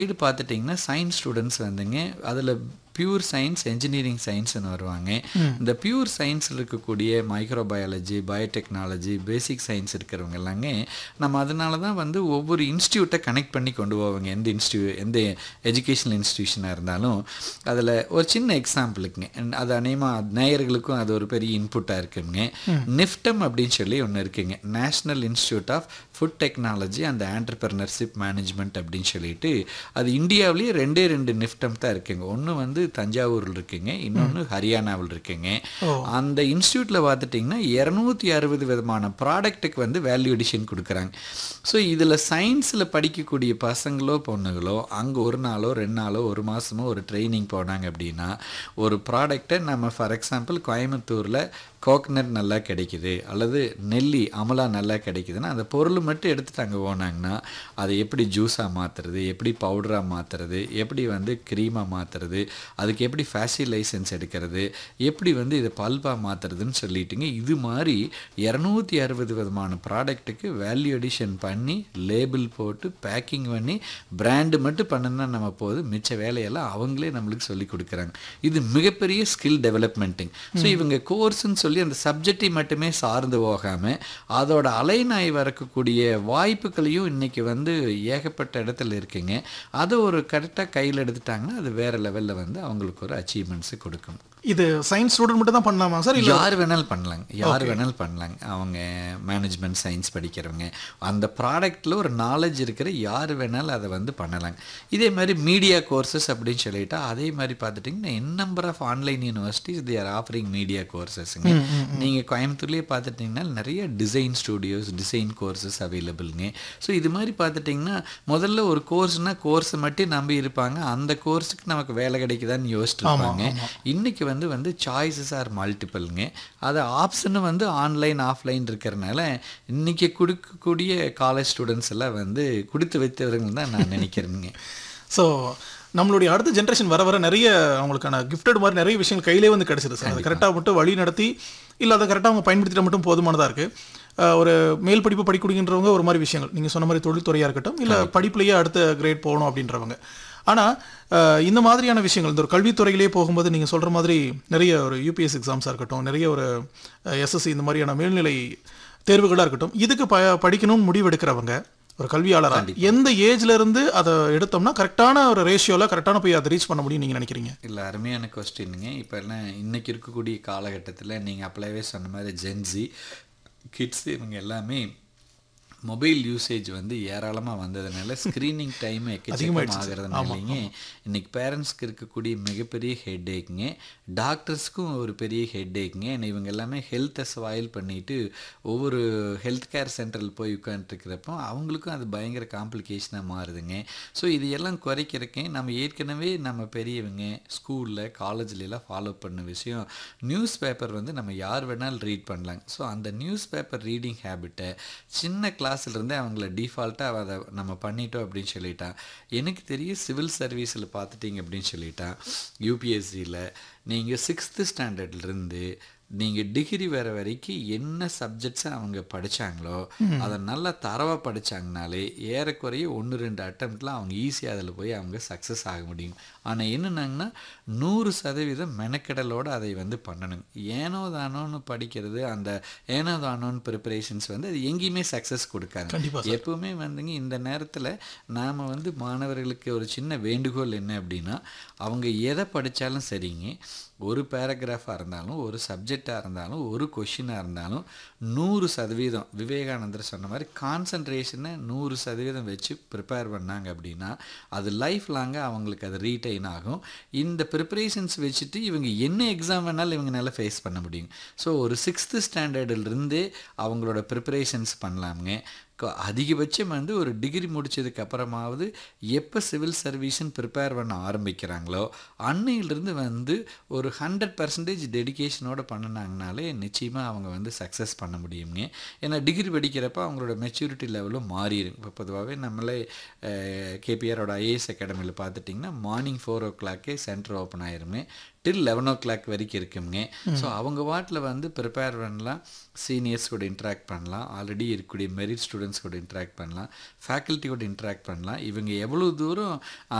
இது பார்த்துட்டிங்கன்னா science students வந்துங்க அதில் பியூர் சயின்ஸ் என்ஜினியரிங் சயின்ஸ்னு வருவாங்க இந்த பியூர் சயின்ஸில் இருக்கக்கூடிய மைக்ரோபயாலஜி பயோடெக்னாலஜி பேசிக் சயின்ஸ் இருக்கிறவங்க எல்லாமே நம்ம அதனால தான் வந்து ஒவ்வொரு இன்ஸ்டியூட்டை கனெக்ட் பண்ணி கொண்டு போவாங்க எந்த இன்ஸ்டியூ எந்த எஜுகேஷனல் இன்ஸ்டியூஷனாக இருந்தாலும் அதில் ஒரு சின்ன எக்ஸாம்பிளுக்குங்க and அது அநேகமாக நேயர்களுக்கும் அது ஒரு பெரிய இன்புட்டாக இருக்குங்க நிஃப்டம் அப்படின்னு சொல்லி ஒன்று இருக்குங்க national institute of food technology and entrepreneurship management அப்படின்னு சொல்லிட்டு அது இந்தியாவிலேயே ரெண்டே ரெண்டு நிஃப்டம் தான் இருக்குங்க ஒன்று வந்து தஞ்சாவூரில் இருக்குங்க இன்னொன்று ஹரியானாவில் இருக்குங்க அந்த இன்ஸ்டியூட்டில் பார்த்துட்டிங்கன்னா இரநூத்தி அறுபது விதமான ப்ராடக்ட்டுக்கு வந்து வேல்யூ எடிஷன் கொடுக்குறாங்க ஸோ இதில் சயின்ஸில் படிக்கக்கூடிய பசங்களோ பொண்ணுங்களோ அங்கே ஒரு நாளோ ரெண்டு நாளோ ஒரு மாதமோ ஒரு ட்ரைனிங் போனாங்க அப்படின்னா ஒரு ப்ராடக்டை நம்ம ஃபார் எக்ஸாம்பிள் கோயம்புத்தூரில் கோகனட் நல்லா கிடைக்குது அல்லது நெல்லி அமலா நல்லா கிடைக்குதுன்னா அந்த பொருள் மட்டும் எடுத்துட்டு அங்கே போனாங்கன்னா அதை எப்படி ஜூஸாக மாற்றுறது எப்படி பவுடராக மாற்றுறது எப்படி வந்து க்ரீமாக மாற்றுறது அதுக்கு எப்படி ஃபேஷி லைசன்ஸ் எடுக்கிறது எப்படி வந்து இதை பல்பாக மாற்றுறதுன்னு சொல்லிட்டுங்க இது மாதிரி இரநூத்தி அறுபது விதமான ப்ராடக்ட்டுக்கு வேல்யூ எடிஷன் பண்ணி லேபிள் போட்டு பேக்கிங் பண்ணி பிராண்டு மட்டும் பண்ணுனா நம்ம போது மிச்ச வேலையெல்லாம் அவங்களே நம்மளுக்கு சொல்லி கொடுக்குறாங்க இது மிகப்பெரிய ஸ்கில் டெவலப்மெண்ட்டுங்க ஸோ இவங்க கோர்ஸ்ன்னு சொல்லி அந்த சப்ஜெக்டை மட்டுமே சார்ந்து போகாமல் அதோட அலைநாய் வரக்கூடிய வாய்ப்புகளையும் இன்னைக்கு வந்து ஏகப்பட்ட இடத்துல இருக்குங்க அதை ஒரு கரெக்டாக கையில் எடுத்துட்டாங்கன்னா அது வேற லெவலில் வந்து அவங்களுக்கு ஒரு அச்சீவ்மெண்ட்ஸு கொடுக்கும் இது சயின்ஸ் ஸ்டூடெண்ட் மட்டும் தான் பண்ணலாமா சார் இல்லை யார் வேணாலும் பண்ணலாங்க யார் வேணாலும் பண்ணலாங்க அவங்க மேனேஜ்மெண்ட் சயின்ஸ் படிக்கிறவங்க அந்த ப்ராடக்ட்டில் ஒரு நாலேஜ் இருக்கிற யார் வேணாலும் அதை வந்து பண்ணலாங்க இதே மாதிரி மீடியா கோர்சஸ் அப்படின்னு சொல்லிட்டா அதே மாதிரி பார்த்துட்டிங்கன்னா N number of online universities they are offering media கோர்சஸ்ங்க நீங்கள் கோயம்புத்தூர்லேயே பார்த்துட்டிங்கன்னா நிறைய டிசைன் ஸ்டூடியோஸ் டிசைன் கோர்சஸ் அவைலபிள்ங்க ஸோ இது மாதிரி பார்த்துட்டிங்கன்னா முதல்ல ஒரு கோர்ஸ்னால் கோர்ஸை மட்டும் நம்பி இருப்பாங்க அந்த கோர்ஸுக்கு நமக்கு வேலை கிடைக்குதான்னு யோசிச்சுட்டு இருப்பாங்க இன்னைக்கு வந்து வந்து சாய்ஸஸ் ஆர் மல்டிபிள்ங்க அது ஆப்ஷனும் வந்து ஆன்லைன் ஆஃப்லைன் இருக்கிறனால இன்னைக்கு கொடுக்கக்கூடிய காலேஜ் ஸ்டூடெண்ட்ஸ் எல்லாம் வந்து கொடுத்து வைத்தவர்கள் தான் நான் நினைக்கிறேங்க ஸோ நம்மளுடைய அடுத்த ஜென்ரேஷன் வர வர நிறைய அவங்களுக்கான கிஃப்டட் மாதிரி நிறைய விஷயங்கள் கையிலே வந்து கிடைச்சிது சார் அதை கரெக்டாக மட்டும் வழி நடத்தி இல்லை அதை கரெக்டாக அவங்க பயன்படுத்திட்டு மட்டும் போதுமானதாக இருக்குது ஒரு மேல் படிப்பு படிக்கக்கூடியன்றவங்க ஒரு மாதிரி விஷயங்கள் நீங்கள் சொன்ன மாதிரி தொழில்துறையாக இருக்கட்டும் இல்லை படிப்புலேயே அடுத்த கிரேட் போகணும் அப்படின்றவங்க ஆனால் இந்த மாதிரியான விஷயங்கள் இந்த ஒரு கல்வித்துறையிலே போகும்போது நீங்கள் சொல்கிற மாதிரி நிறைய ஒரு யூபிஎஸ் எக்ஸாம்ஸாக இருக்கட்டும் நிறைய ஒரு எஸ்எஸ்சி இந்த மாதிரியான மேல்நிலை தேர்வுகளாக இருக்கட்டும் இதுக்கு ப படிக்கணும்னு முடிவெடுக்கிறவங்க ஒரு கல்வியாளராக எந்த ஏஜ்ல இருந்து அதை எடுத்தோம்னா கரெக்டான ஒரு ரேஷியோல கரெக்டான போய் அதை ரீச் பண்ண முடியும் நீங்க நினைக்கிறீங்க இல்லை அருமையான கொஸ்டினுங்க இப்போ எல்லாம் இன்னைக்கு இருக்கக்கூடிய காலகட்டத்தில் நீங்கள் அப்பளாவே சொன்ன மாதிரி ஜென்சி கிட்ஸ் இவங்க எல்லாமே மொபைல் யூசேஜ் வந்து ஏராளமாக வந்ததுனால ஸ்க்ரீனிங் டைம் எக்கச்சக்கம் ஆகிறதுனாலங்க இன்னைக்கு பேரண்ட்ஸ்க்கு இருக்கக்கூடிய மிகப்பெரிய ஹெட் ஏக்குங்க டாக்டர்ஸ்க்கும் ஒரு பெரிய ஹெட் ஏக்குங்க ஏன்னா இவங்க எல்லாமே ஹெல்த்தை ஸ்வாயில் பண்ணிட்டு ஒவ்வொரு ஹெல்த் கேர் சென்டரில் போய் உட்காந்துருக்கிறப்போ அவங்களுக்கும் அது பயங்கர காம்ப்ளிகேஷனாக மாறுதுங்க ஸோ இது எல்லாம் குறைக்கிறக்கே நம்ம ஏற்கனவே நம்ம பெரியவங்க ஸ்கூலில் காலேஜ்லாம் ஃபாலோ பண்ண விஷயம் நியூஸ் பேப்பர் வந்து நம்ம யார் வேணாலும் ரீட் பண்ணலாங்க ஸோ அந்த நியூஸ் பேப்பர் ரீடிங் ஹேபிட்டை சின்ன கிளாஸ்லேருந்தே அவங்கள டிஃபால்ட்டாக அதை நம்ம பண்ணிட்டோம் அப்படின்னு சொல்லிட்டான் எனக்கு தெரியும் சிவில் சர்வீஸில் பார்த்துட்டிங்க அப்படின்னு சொல்லிட்டான் யூபிஎஸ்சியில் நீங்கள் சிக்ஸ்த்து ஸ்டாண்டர்ட்லேருந்து நீங்கள் டிகிரி வர வரைக்கும் என்ன சப்ஜெக்ட்ஸை அவங்க படித்தாங்களோ அதை நல்லா தரவாக படித்தாங்கனாலே ஏறக்குறைய ஒன்று ரெண்டு அட்டம்ப்டில் அவங்க ஈஸியாக அதில் போய் அவங்க சக்ஸஸ் ஆக முடியும் ஆனால் என்னென்னாங்கன்னா நூறு சதவீதம் மெனக்கெடலோடு அதை வந்து பண்ணணும் ஏனோ தானோன்னு படிக்கிறது அந்த ஏனோ தானோன்னு ப்ரிப்பரேஷன்ஸ் வந்து அது எங்கேயுமே சக்ஸஸ் கொடுக்காது எப்பவுமே வந்துங்க இந்த நேரத்தில் நாம் வந்து மாணவர்களுக்கு ஒரு சின்ன வேண்டுகோள் என்ன அப்படின்னா அவங்க எதை படித்தாலும் சரிங்க ஒரு பேராகிராஃபாக இருந்தாலும் ஒரு சப்ஜெக்டாக இருந்தாலும் ஒரு கொஷினாக இருந்தாலும் நூறு சதவீதம் விவேகானந்தர் சொன்ன மாதிரி கான்சன்ட்ரேஷனை நூறு சதவீதம் வச்சு ப்ரிப்பேர் பண்ணாங்க அப்படின்னா அது லைஃப் லாங்காக அவங்களுக்கு அது ரீட்டைன் ஆகும் இந்த ப்ரிப்பரேஷன்ஸ் வச்சுட்டு இவங்க என்ன எக்ஸாம் வேணாலும் இவங்கனால ஃபேஸ் பண்ண முடியும் ஸோ ஒரு சிக்ஸ்த்து ஸ்டாண்டர்டிலிருந்தே அவங்களோட ப்ரிப்பரேஷன்ஸ் பண்ணலாமுங்க அதிகபட்சம் வந்து ஒரு டிகிரி முடிச்சதுக்கு அப்புறமாவது எப்போ சிவில் சர்வீஸ்ன்னு ப்ரிப்பேர் பண்ண ஆரம்பிக்கிறாங்களோ அன்னையிலிருந்து வந்து ஒரு ஹண்ட்ரட் பர்சன்டேஜ் டெடிக்கேஷனோட பண்ணினாங்கனாலே நிச்சயமாக அவங்க வந்து சக்ஸஸ் பண்ண முடியுங்க ஏன்னா டிகிரி படிக்கிறப்ப அவங்களோட மெச்சூரிட்டி லெவலும் மாறிடும் இப்போ பொதுவாகவே நம்மளே கேபிஆரோட ஐஏஎஸ் அகாடமியில் பார்த்துட்டிங்கன்னா மார்னிங் ஃபோர் ஓ கிளாக்கே சென்டர் ஓப்பன் ஆயிருமே டில் லெவன் ஓ கிளாக் வரைக்கும் இருக்குங்க ஸோ அவங்க வாட்டில் வந்து ப்ரிப்பேர் பண்ணலாம் சீனியர்ஸ் கூட இன்ட்ராக்ட் பண்ணலாம் ஆல்ரெடி இருக்கக்கூடிய மெரிட் ஸ்டூடெண்ட்ஸ் கூட இன்ட்ராக்ட் பண்ணலாம் ஃபேக்கல்ட்டி கூட இன்ட்ராக்ட் பண்ணலாம் இவங்க எவ்வளோ தூரம்